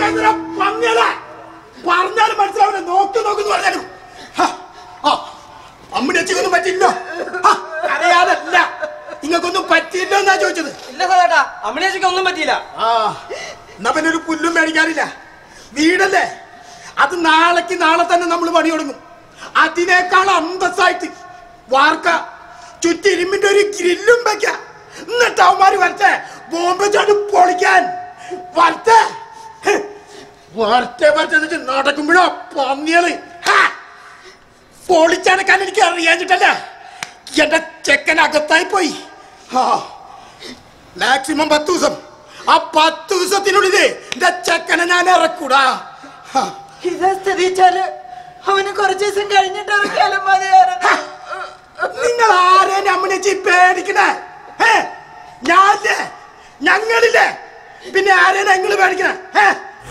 എന്തിനാ പന്നിയല്ലേ പറഞ്ഞാലും മനസ്സിലാവില്ല നോക്ക് നോക്കുന്നു പറഞ്ഞാലും ഹ, ആ, അമ്മിനച്ചിക്കൊന്നും പറ്റില്ല ഹ, അറിയാതല്ല നിങ്ങൾക്കൊന്നും പറ്റിയില്ല എന്നാ ചോദിച്ചത് ഇല്ല സോളേട്ടാ അമ്മനേച്ചിക്ക് ഒന്നും പറ്റിയില്ല ആ എന്നാ പിന്നെ ഒരു പുല്ലും മേടിക്കാറില്ല വീടല്ലേ അത് നാളേക്ക് നാളെ തന്നെ നമ്മൾ പണി തുടങ്ങും അതിനേക്കാൾ അന്തസ്സായിട്ട് വാർക്ക ചുറ്റി ഇരുമ്പിന്റെ ഒരു ഗ്രില്ലും വെക്ക എന്നിട്ട് അവന്മാര് വരട്ടെ ബോംബ് ചാടി പൊളിക്കാൻ വരട്ടെ ഹ്. വരട്ടെ വരട്ടെ എന്നിട്ട് നടക്കുമ്പോഴോ പന്നിയത് പൊളിച്ചടക്കാൻ എനിക്ക് അറിയാഞ്ഞിട്ടല്ല എന്റെ ചെക്കൻ അകത്തായി പോയി ആ മാക്സിമം പത്ത് ദിവസം ആ പത്ത് ദിവസത്തിനുള്ളില് എന്റെ ചെക്കനെ ഞാൻ ഇറക്കൂടാ ഹാ. ഇതാ സ്ഥിതിച്ചാല് അവന് കുറച്ച് ദിവസം കഴിഞ്ഞിട്ട് ഇറക്കിയാലും മതിയായിരുന്നു നിങ്ങൾ ആരെ അമ്മനച്ചി പേടിക്കണേ ഏ ഞാനില്ലേ ഞങ്ങളില്ലേ പിന്നെ ആരെ ഞങ്ങൾ പേടിക്കണേ ഏ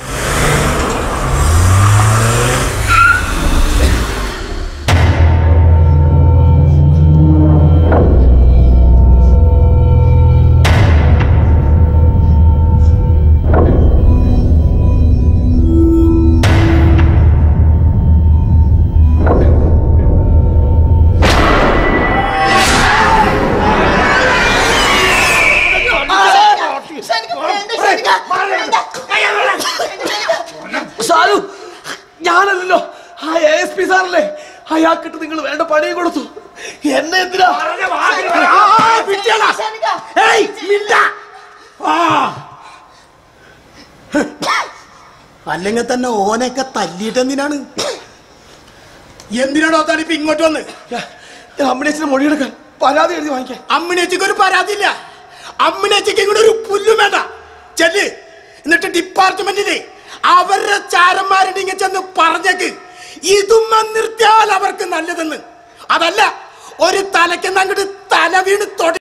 ഷാലു ഞാനല്ലല്ലോ ആ എസ് പി സാറല്ലേ അയാൾക്കിട്ട് നിങ്ങൾ വേണ്ട പണിയും കൊടുത്തു എന്നെ എന്തിനാ ആ, വിട്ടിയാളാ. ഏയ്, മിണ്ട. ആ. അല്ലെങ്കിൽ തന്നെ ഓനെയൊക്കെ തല്ലിയിട്ട് എന്തിനാണ് എന്തിനാണോ താൻ ഇപ്പൊ ഇങ്ങോട്ട് വന്ന് ഞാൻ അമ്മനേച്ചിന് മൊഴിയെടുക്കാൻ പരാതി എഴുതി വാങ്ങിക്കാൻ അമ്മിനേച്ചിക്ക് ഒരു പരാതിയില്ല അമ്മിനേച്ചിക്ക് ഇങ്ങോട്ട് ഒരു പുല്ലും വേണ്ട ചെല്ല് എന്നിട്ട് ഡിപ്പാർട്ട്മെന്റില് അവരുടെ ചാരന്മാരുടെ ഇങ്ങനെ ചെന്ന് പറഞ്ഞേക്ക് ഇതും നിർത്തിയാൽ അവർക്ക് നല്ലതെന്ന് അതല്ല ഒരു തലക്കെന്ന് അങ്ങോട്ട് തല വീണ് തൊട